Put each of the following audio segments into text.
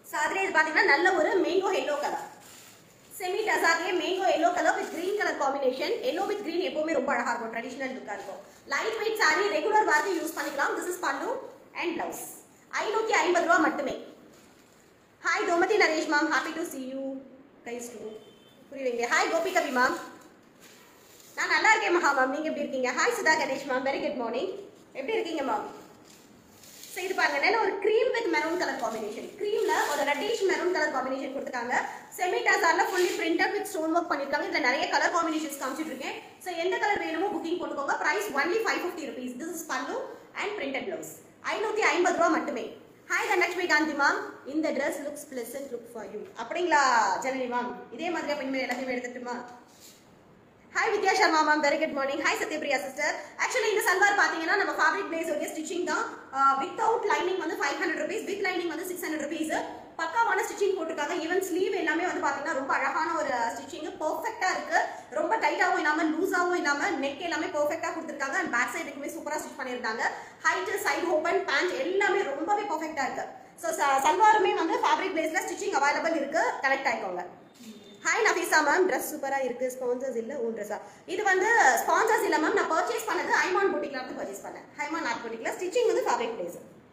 So அதுலேயே இது பார்த்தீங்கன்னா நல்ல ஒரு மேங்கோ எல்லோ கலர் செமி டசார்ட்லேயே mango yellow colour with green colour combination yellow with green எப்பவுமே ரொம்ப அழகா இருக்கும் ட்ரெடிஷனல் லுக்கா இருக்கும் லைட் வெயிட் சாரி ரெகுலர் வார்த்தை யூஸ் பண்ணிக்கலாம் this is pallu and blouse ஐநூற்றி ஐம்பது ரூபா மட்டுமே hi Gomathi Naresh ma'am happy to see you guys too புரியுவீங்க ஹாய் கோபி கவி மேம் நான் நல்லா இருக்கேன் மகா மேம் நீங்க எப்படி இருக்கீங்க hi Sudha Ganesh ma'am very good morning எப்படி இருக்கீங்க மேம் ஸோ இது பாருங்க நல்ல ஒரு cream with maroon colour combination க்ரீம்ல ஒரு ரெட்டிஷ் மெரூன் கலர் காம்பினேஷன் கொடுத்துருக்காங்க செமி டாசார்ல fully printed with stone work பண்ணிருக்காங்க இதுல நிறைய கலர் காம்பினேஷன்ஸ் காமிச்சிட்டு இருக்கேன் ஸோ எந்த கலர் வேணுமோ புக்கிங் போட்டுக்கோங்க price only five fifty rupees this is pallu and printed blouse ஐநூத்தி ஐம்பது ரூபா மட்டுமே ஹாய் தனலட்சுமி காந்தி மேம் இந்த dress looks pleasant look for you அப்படிங்களா ஜனனி மேம் இதே மாதிரி அப்ப இனிமேல் எல்லாத்தையும் எடுத்துட்டுமா hi Vidya Sharma ma'am very good morning hi Sathyapriya sister actually இந்த சல்வார் பாத்தீங்கன்னா நம்ம ஃபேப்ரிக் பிளேஸ் உடைய ஸ்டிச்சிங் தான் வித்தவுட் லைனிங் வந்து five hundred rupees with lining வந்து சிக்ஸ் ஹண்ட்ரட் ருபீஸ் பக்காவான ஸ்டிச்சிங் போட்டிருக்காங்க ஈவன் ஸ்லீவ் எல்லாமே வந்து பாத்தீங்கன்னா ரொம்ப அழகான ஒரு ஸ்டிச்சிங் பெர்ஃபெக்ட்டா இருக்கு ரொம்ப டைட்டாவும் இல்லாம லூஸாவும் இல்லாம நெக் எல்லாமே பெர்ஃபெக்ட்டா கொடுத்துருக்காங்க அண்ட் பேக் சைடுக்குமே சூப்பரா ஸ்டிச் பண்ணியிருக்காங்க ஹைட் சைடு ஓப்பன் பேண்ட் எல்லாமே ரொம்பவே பெர்ஃபெக்ட்டா இருக்கு ஸோ சல்வாருமே வந்து ஃபேப்ரிக் பிளேஸ்ல ஸ்டிச்சிங் அவைலபிள் இருக்கு கனெக்ட் ஆயிக்கோங்க ஹாய் நஃபீஸா மேம் ட்ரெஸ் சூப்பரா இருக்கு ஸ்பான்சர்ஸ் இல்ல ஓன் ட்ரெஸ்ஸா இது வந்து ஸ்பான்சர்ஸ் இல்ல மேம் நான் பர்ச்சேஸ் பண்ணது ஐமான் புட்டிக்ல இருந்து பர்ச்சேஸ் பண்ணேன் ஐமான் ஆர்ட் புட்டிக்ல ஸ்டிச்சிங் வந்து fabric place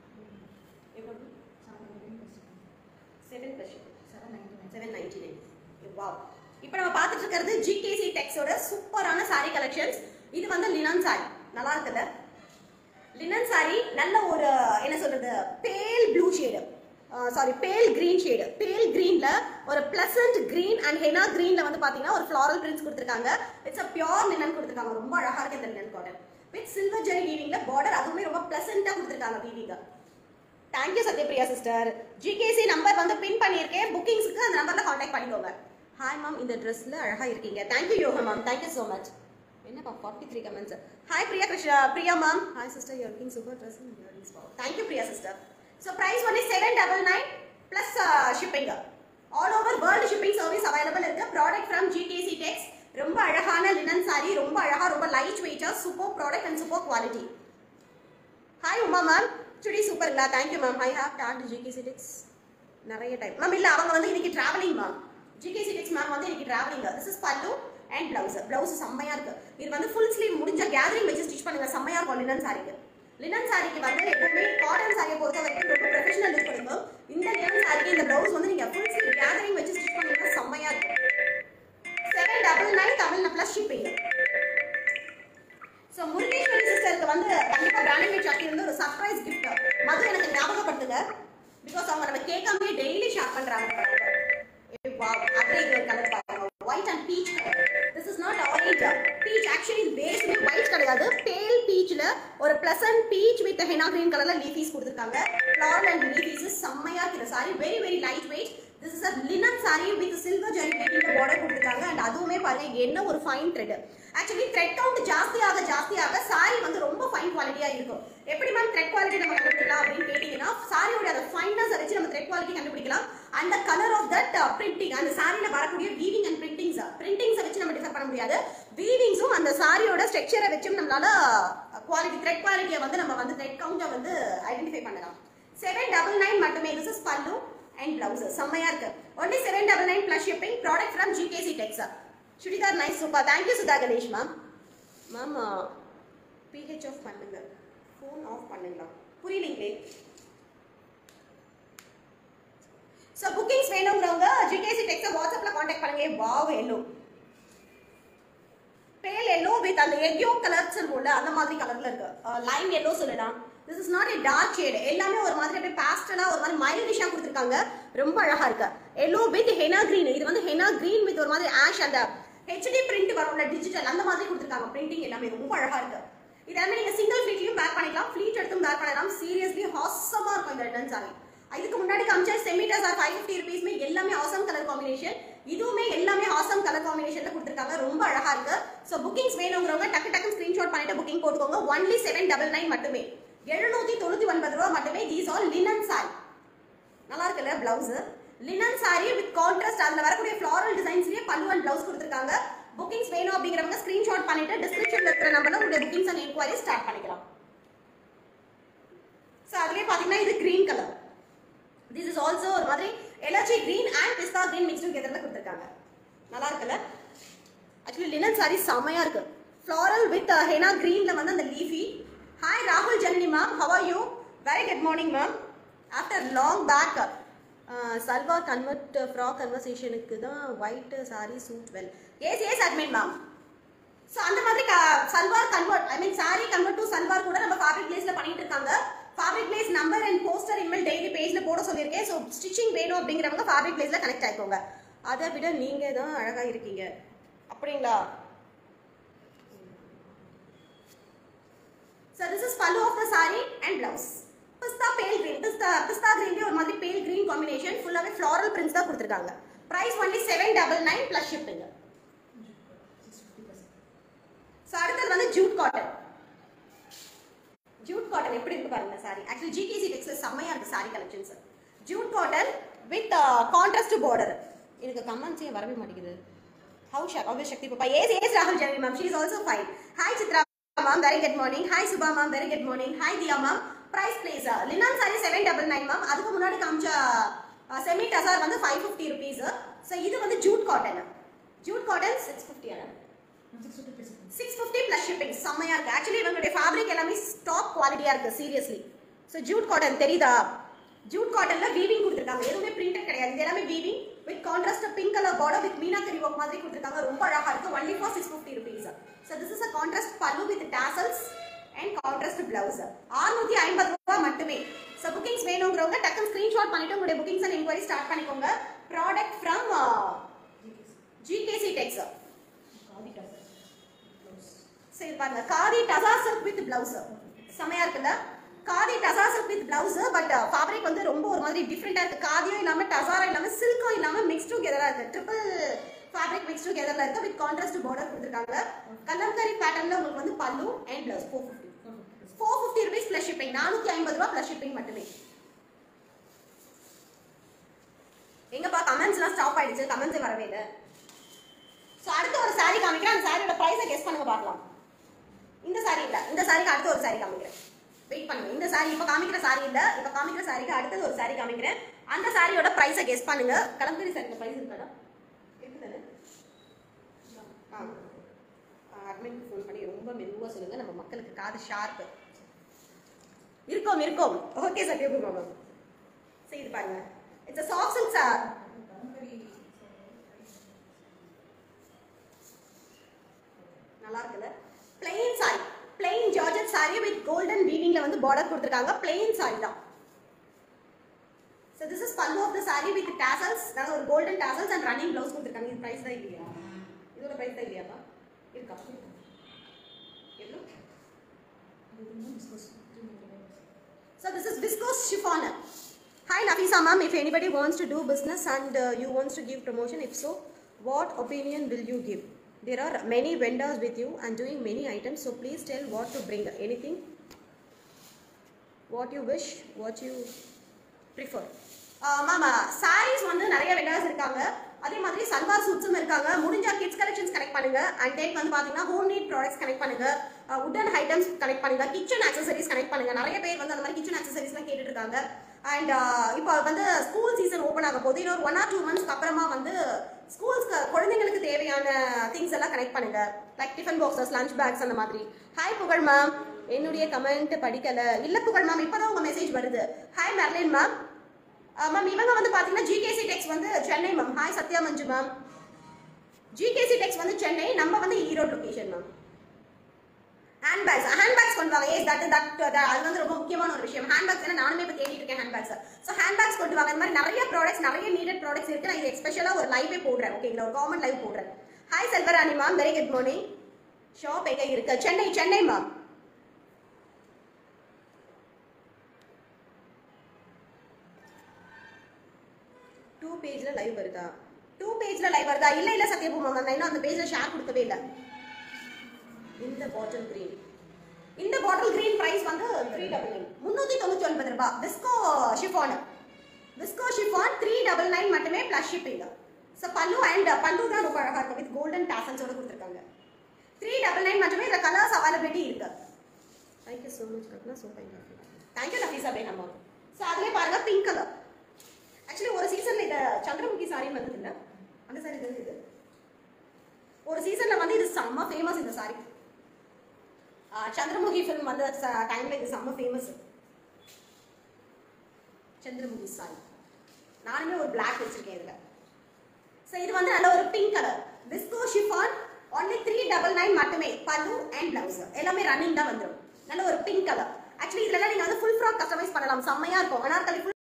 seven plus seven ninety nine wow இப்போ நம்ம பார்த்துட்டு இருக்கிறது ஜிகேசி டெக்ஸோட சூப்பரான saree கலெக்ஷன்ஸ் இது வந்து லினன் saree நல்லா இருக்குல்ல லினன் saree நல்ல ஒரு என்ன சொல்றது pale blue shade sari pale green shade pale கிரீன்ல ஒரு பிளசன்ட் கிரீன் அண்ட் ஹெனா கிரீன்ல வந்து பாத்தீங்கன்னா ஒரு ஃப்ளாரல் பிரிண்ட்ஸ் கொடுத்துருக்காங்க இட்ஸ் அ பியோர் லினன் கொடுத்துருக்காங்க ரொம்ப அழகா இருக்கு இந்த linen cotton with silver zari வீவிங்ல பார்டர் அதுவுமே ரொம்ப பிளசண்டா கொடுத்துருக்காங்க வீவிங்க thank you Sathyapriya sister GKC number வந்து பின் பண்ணியிருக்கேன் புக்கிங்ஸ்க்கு அந்த நம்பர்ல காண்டாக்ட் பண்ணிக்கோங்க ஹாய் மேம் இந்த ட்ரெஸ்ல அழகா இருக்கீங்க thank you Yoga ma'am thank you so much என்னப்பா forty three comments hi Priya Krishna Priya ma'am hi sister you looking super dress thank you Priya sister so price only seven double nine plus shipping all over world shipping service available இருக்கு product from GKC Tex ரொம்ப அழகான linen sari ரொம்ப அழகா ரொம்ப light வெயிட்டா super product and super quality hi Uma ma'am chudi சூப்பர்ங்களா thank you ma'am I have dot GKC Tex நிறைய time ma'am இல்ல அவங்க வந்து இன்னைக்கு travelling ma'am GKC Tex ma'am வந்து இன்னைக்கு travelling this is pallu and blouse blouse செம்மையா இருக்கு இது வந்து ஃபுல் ஸ்லீவ் முடிஞ்ச கேதரிங் வச்சு ஸ்டிச் பண்ணுங்க செம்மையா இருக்கும் லினன் சாரிக்கு லினன் சாரிக்கு வந்து எப்பவுமே காட்டன் சாரியை பொறுத்த வரைக்கும் ரொம்ப ப்ரொஃபஷனல் லுக் கொடுக்கும் இந்த லினன் சாரிக்கு இந்த பிளவுஸ் வந்து நீங்க ஃபுல் ஸ்லீவ் கேதரிங் வச்சு ஸ்டிச் பண்ணீங்கன்னா செம்மையா இருக்கும் செவன் டபுள் நைன் தமிழ்ல பிளஸ் ஷிப்பிங் ஸோ முருகேஸ்வரி சிஸ்டருக்கு வந்து கண்டிப்பா பிராண்டட் சக்தி வந்து ஒரு சர்ப்ரைஸ் கிஃப்ட் மது எனக்கு ஞாபகப்படுத்துங்க பிகாஸ் அவங்க நம்ம கேட்காமலே டெய்லி ஷேர் பண்றாங்க அப்படியே கலர் பாருங்க white and peach this is not orange peach actually இது பேஸ்மே ஒயிட் கிடையாது பேல் பீச்ல ஒரு pleasant peach with henna green கலர்ல லீஃபீஸ் கொடுத்துருக்காங்க ஃபிளார் அண்ட் லீஃபீஸ் செம்மையா இருக்குது sari very very light weight this is a linen sari with silver zari பேக்கிங் பார்டர் கொடுத்துருக்காங்க அண்ட் அதுவுமே பாருங்க என்ன ஒரு fine thread actually thread count ஜாஸ்தியாக ஜாஸ்தியாக சாரி வந்து ரொம்ப ஃபைன் குவாலிட்டியா இருக்கும் எப்படி மேம் த்ரெட் குவாலிட்டி நம்ம கண்டுபிடிக்கலாம் அப்படின்னு கேட்டீங்கன்னா சாரியோட அந்த ஃபைனஸ் வச்சு நம்ம த்ரெட் குவாலிட்டி கண்டுபிடிக்கலாம் அந்த கலர் ஆஃப் தட் பிரிண்டிங் அந்த சாரியில வரக்கூடிய வீவிங் அண்ட் பிரிண்டிங்ஸ் பிரிண்டிங்ஸை வச்சு நம்ம டிஃபர் பண்ண முடியாது வீவிங்ஸும் அந்த சாரியோட ஸ்ட்ரக்சரை வச்சும் நம்மளால குவாலிட்டி த்ரெட் குவாலிட்டியை வந்து நம்ம வந்து த்ரெட் கவுண்டை வந்து ஐடென்டிஃபை பண்ணலாம் செவன் டபுள் நைன் மட்டுமே this is pallu and blouse செம்மையா இருக்கு only seven double nine plus shipping product from GKC டெக்ஸா churidar nice super thank you Sudha Ganesh ma'am ma'am பிஹெச் ஆஃப் பண்ணுங்க ஃபோன் ஆஃப் பண்ணுங்களா புரியலீங்களே ஸோ புக்கிங்ஸ் வேணுங்கிறவங்க ஜிகேசி டெக்ஸை வாட்ஸ்அப்ல காண்டாக்ட் பண்ணுங்க wow yellow pale yellow with அந்த எக்யோ கலர் சொல்லுவோம்ல அந்த மாதிரி கலர்ல இருக்கு லைன் எல்லோ சொல்லலாம் this is not a dark shade எல்லாமே ஒரு மாதிரி அப்படியே பேஸ்டலா ஒரு மாதிரி மைல்டிஷா கொடுத்துருக்காங்க ரொம்ப அழகா இருக்கு எல்லோ வித் ஹெனா கிரீன் இது வந்து ஹெனா கிரீன் வித் ஒரு மாதிரி ஆஷ் அந்த ஹெச்டி பிரிண்ட் வரும்ல டிஜிட்டல் அந்த மாதிரி கொடுத்துருக்காங்க பிரிண்டிங் எல்லாமே ரொம்ப அழகா இருக்கு இது எல்லாமே நீங்க சிங்கிள் ஃபிளீட்லயும் பேக் பண்ணிக்கலாம் ஃபிளீட் எடுத்தும் பேக் பண்ணலாம் சீரியஸ்லி ஹாசமா இருக்கும் இந்த ரிட்டர்ன் சாரி இதுக்கு முன்னாடி காமிச்ச செமிட்டர்ஸ் ஆர் ஃபைவ் ஃபிஃப்டி ருபீஸ்மே எல்லாமே ஆசம் கலர் காம்பினேஷன் இதுவுமே எல்லாமே ஆசம் கலர் காம்பினேஷன்ல கொடுத்துருக்காங்க ரொம்ப அழகா இருக்கு ஸோ புக்கிங்ஸ் வேணுங்கிறவங்க டக்கு டக்கு ஸ்கிரீன்ஷாட் பண்ணிட்டு புக்கிங் போட்டுக்கோங்க ஒன்லி செவன் டபுள் நைன் மட்டுமே எழுநூத்தி தொண்ணூத்தி ஒன்பது ரூபா மட்டுமே தீஸ் ஆல் லினன் சாரி நல்லா இருக்குல்ல blouse linen sari with contrast அதுல வரக்கூடிய ஃபிளாரல் டிசைன்ஸ்லயே பல்லு அண்ட் பிளவுஸ் கொடுத்துருக்காங்க புக்கிங்ஸ் வேணும் அப்படிங்கிறவங்க ஸ்கிரீன்ஷாட் பண்ணிட்டு டிஸ்கிரிப்ஷன்ல இருக்கிற நம்பர்ல உங்களுடைய புக்கிங்ஸ் அண்ட் என்கொயரி ஸ்டார்ட் பண்ணிக்கலாம் ஸோ அதுலயே பாத்தீங்கன்னா இது green colour this is also ஒரு மாதிரி எலர்ஜி green and pista green mix டுகெதர்ல கொடுத்துருக்காங்க நல்லா இருக்குல்ல ஆக்சுவலி லினன் சாரி செமையா இருக்கு ஃப்ளாரல் வித் ஹெனா கிரீன்ல வந்து அந்த லீஃபி ஹாய் ராகுல் Janani ma'am how are you very good morning ma'am after long back salwar convert frock கன்வர்சேஷனுக்கு தான் white sari suit well yes yes admin ma'am so அந்த மாதிரி salwar convert I mean sari convert to salwar கூட நம்ம ஃபேப்ரிக் பிளேஸ்ல பண்ணிட்டு இருக்காங்க fabric place number and poster இனிமேல் டெய்லி பேஜ்ல போட சொல்லியிருக்கேன் ஸோ ஸ்டிச்சிங் வேணும் அப்படிங்கிறவங்க ஃபேப்ரிக் பிளேஸ்ல கனெக்ட் ஆயிக்கோங்க அதை விட நீங்க தான் அழகா இருக்கீங்க அப்படிங்களா So this is pallu of the saree and blouse. பிஸ்தா பேல் கிரீன் பிஸ்தா பிஸ்தா கிரீன்லேயே ஒரு மாதிரி பேல் கிரீன் காம்பினேஷன் ஃபுல்லாகவே ஃப்ளாரல் பிரிண்ட்ஸ் தான் கொடுத்துருக்காங்க price only seven double nine plus shipping so அடுத்தது வந்து ஜூட் காட்டன் ஜூட் காட்டன் எப்படி இருக்கு பாருங்க சாரி ஆக்சுவலி ஜிகேசி டெக்ஸ்ல செம்மையா இருக்கு sari collections jute cotton with contrast border எனக்கு கமெண்ட்ஸே வரவே மாட்டேங்குது ஹவு ஷக் ஹவு சக்தி பாப்பா ஏஸ் ஏஸ் ராகுல் Janani ma'am she is also fine hi Chitra ma'am very good morning hi Subha ma'am very good morning hi Diya ma'am price place linen sari seven double nine ma'am அதுக்கு முன்னாடி காமிச்ச semi tussar வந்து ஃபைவ் ஃபிஃப்டி ருபீஸ் ஸோ இது வந்து jute cotton jute cotton six ஃபிஃப்டியா six fifty plus shipping செம்மையா இருக்கு actually இவங்களுடைய ஃபேப்ரிக் எல்லாமே டாப் குவாலிட்டியா இருக்கு சீரியஸ்லி ஸோ ஜூட் காட்டன் தெரியுதா ஜூட் காட்டன்ல வீவிங் கொடுத்துருக்காங்க எதுவுமே பிரிண்டட் கிடையாது இது எல்லாமே weaving with contrast pink colour border with meenakari work மாதிரி கொடுத்துருக்காங்க ரொம்ப அழகா இருக்கு only for six fifty rupees so this is a contrast pallu with tassels and contrast blouse அறுநூத்தி ஐம்பது ரூபாய் மட்டுமே ஸோ புக்கிங்ஸ் வேணுங்கிறவங்க டக்குன்னு ஸ்கிரீன்ஷாட் பண்ணிட்டு உங்களுடைய புக்கிங்ஸ் அண்ட் என்கொயரி ஸ்டார்ட் பண்ணிக்கோங்க ப்ராடக்ட் ஃப்ரம் ஜிகேசி டெக்ஸ் சரி பாருங்க khadi tussar silk with blouse செமையா இருக்குல்ல khadi tussar silk with blouse but fabric வந்து ரொம்ப ஒரு மாதிரி டிஃப்ரெண்டா இருக்கு காதியும் இல்லாம டசாரும் இல்லாம சில்க்கும் இல்லாம மிக்ஸ் டுகெதரா இருக்கு ட்ரிபிள் ஃபேப்ரிக் மிக்ஸ் டுகெதர்ல இருக்கு வித் கான்ட்ராஸ்ட் பார்டர் கொடுத்துருக்காங்க கலம்கரி பேட்டர்ன்ல உங்களுக்கு வந்து pallu and blouse four fifty four fifty rupees plus shipping நானூத்தி ஐம்பது ரூபா பிளஸ் ஷிப்பிங் மட்டுமே எங்கப்பா கமெண்ட்ஸ்லாம் ஸ்டாப் ஆயிடுச்சு கமெண்ட்ஸே வரவே இல்லை ஸோ அடுத்து ஒரு saree காமிக்கிறேன் அந்த சாரியோட ப்ரைஸை கெஸ் பண்ணுங்க பார்க்கலாம் இந்த saree இல்ல இந்த சாரிக்கு அடுத்து ஒரு saree காமிக்கிறேன் வெயிட் பண்ணுங்க இந்த saree இப்போ காமிக்கிற saree இல்ல இப்போ காமிக்கிற சாரிக்கு அடுத்தது ஒரு saree காமிக்கிறேன் அந்த சாரியோட ப்ரைஸை கெஸ் பண்ணுங்க கலம்பரி சாரிக்கு ப்ரைஸ் இருக்காடா இருக்குதானே அட்மின் ஃபோன் பண்ணி ரொம்ப மெதுவாக சொல்லுங்க நம்ம மக்களுக்கு காது ஷார்ப்பு இருக்கும் இருக்கும் ஓகே சத்யபூர்வா மேம் சரி இது பாருங்க இட்ஸ் சாஃப்ட் சில்க் சார் நல்லா இருக்குல்ல plain sari plain georgette sari with golden வீவிங்ல வந்து பார்டர் கொடுத்துருக்காங்க பிளெயின் சாரி தான் So this is pallu of the saree with tassels. அதாவது ஒரு golden tassels and running blouse கொடுத்துருக்காங்க. இது price தான் இல்லையா? இதோட price தான் இல்லையாப்பா? இருக்கா? எவ்வளோ? So this is viscose chiffon. Hi Nafisa ma'am, if anybody wants to do business and uh, you wants to give promotion, if so, what opinion will you give? There are many vendors with you and doing many items, so please tell what to bring. Anything? What you wish, what you prefer. மாமா சாரீஸ் வந்து நிறைய vendors இருக்காங்க அதே மாதிரி சல்வார் சூட்ஸும் இருக்காங்க முடிஞ்சா kids collections connect பண்ணுங்க அண்ட் தென் வந்து பாத்தீங்கன்னா ஹோம் நீட் ப்ராடக்ட்ஸ் கனெக்ட் பண்ணுங்க உட்டன் ஐட்டம்ஸ் கனெக்ட் பண்ணுங்க கிச்சன் ஆக்சசரிஸ் கனெக்ட் பண்ணுங்க நிறைய பேர் வந்து அந்த மாதிரி கிச்சன் ஆக்சசரிஸ்லாம் கேட்டுட்டு இருக்காங்க அண்ட் இப்போ வந்து ஸ்கூல் சீசன் ஓப்பன் ஆக போது இன்னொரு ஒன் ஆர் டூ மந்த்ஸ்க்கு அப்புறமா வந்து ஸ்கூல்ஸ்க்கு குழந்தைங்களுக்கு தேவையான திங்ஸ் எல்லாம் கனெக்ட் பண்ணுங்க like tiffin boxes lunch bags அந்த மாதிரி ஹாய் புகழ் மேம் என்னுடைய கமெண்ட் படிக்கல இல்ல புகழ் மேம் இப்பதான் உங்க மெசேஜ் வருது ஹாய் மெர்லின் மேம் மேம் இவங்க வந்து பாத்தீங்கன்னா ஜிகேசி டெக்ஸ் வந்து Chennai ma'am hi Sathya Manju ma'am GKC Tex வந்து சென்னை நம்ம வந்து Erode location ma'am handbags handbags கொண்டு வாங்க ஏஸ் தட் தட் அது வந்து ரொம்ப முக்கியமான ஒரு விஷயம் ஹேண்ட்பேக்ஸ் ஏன்னா நானுமே இப்போ தேடிட்டு இருக்கேன் ஹேண்ட்பேக்ஸ் ஸோ ஹேண்ட்பேக்ஸ் கொண்டு வாங்க இந்த மாதிரி நிறைய ப்ராடக்ட்ஸ் நிறைய நீடட் ப்ராடக்ட்ஸ் இருக்கு நான் இது எஸ்பெஷலாக ஒரு லைவே போடுறேன் ஓகேங்களா ஒரு காமன் லைவ் போடுறேன் hi Selvarani ma'am very good morning shop எங்க இருக்கு சென்னை சென்னை மேம் டூ பேஜ்ல லைவ் வருதா டூ பேஜ்ல லைவ் வருதா இல்ல இல்ல சத்யபூமா மேம் நான் இன்னும் அந்த பேஜ்ல ஷேர் கொடுக்கவே இல்ல இந்த பாட்டில் கிரீன் இந்த பாட்டில் கிரீன் பிரைஸ் வந்து த்ரீ டபுள் நைன் முந்நூத்தி தொண்ணூத்தி ஒன்பது ரூபாய் viscose chiffon viscose chiffon three double nine மட்டுமே plus shipping so pallu and pallu தான் ரொம்ப அழகா இருக்கும் வித் கோல்டன் டாசன்ஸோட கொடுத்துருக்காங்க த்ரீ டபுள் நைன் மட்டுமே இதில் கலர்ஸ் அவைலபிலிட்டி இருக்கு தேங்க்யூ ஸோ மச் கட்னா so fine thank you Nafeesa Begum ma'am so அதுலேயே பாருங்க பிங்க் கலர் ஆக்சுவலி ஒரு சீசன்ல இதை சாரின்னு வந்தது இல்ல அந்த சாரி இது இது ஒரு சீசன்ல வந்து இது செம்ம ஃபேமஸ் இந்த சாரி சந்திரமுகி ஃபிலிம் வந்த டைம்ல இது செம்ம ஃபேமஸ் சந்திரமுகி சாரி நானுமே ஒரு பிளாக் வச்சிருக்கேன் இதுல ஸோ இது வந்து நல்ல ஒரு pink colour viscose chiffon only three double nine மட்டுமே பல்லு அண்ட் பிளவுஸ் எல்லாமே ரன்னிங் தான் வந்துடும் நல்ல ஒரு பிங்க் கலர் ஆக்சுவலி இதுல நீங்க வந்து ஃபுல் ஃப்ராக் கஸ்டமைஸ் பண்ணலாம் செம்மையா இருக்கும் அனார்கலி full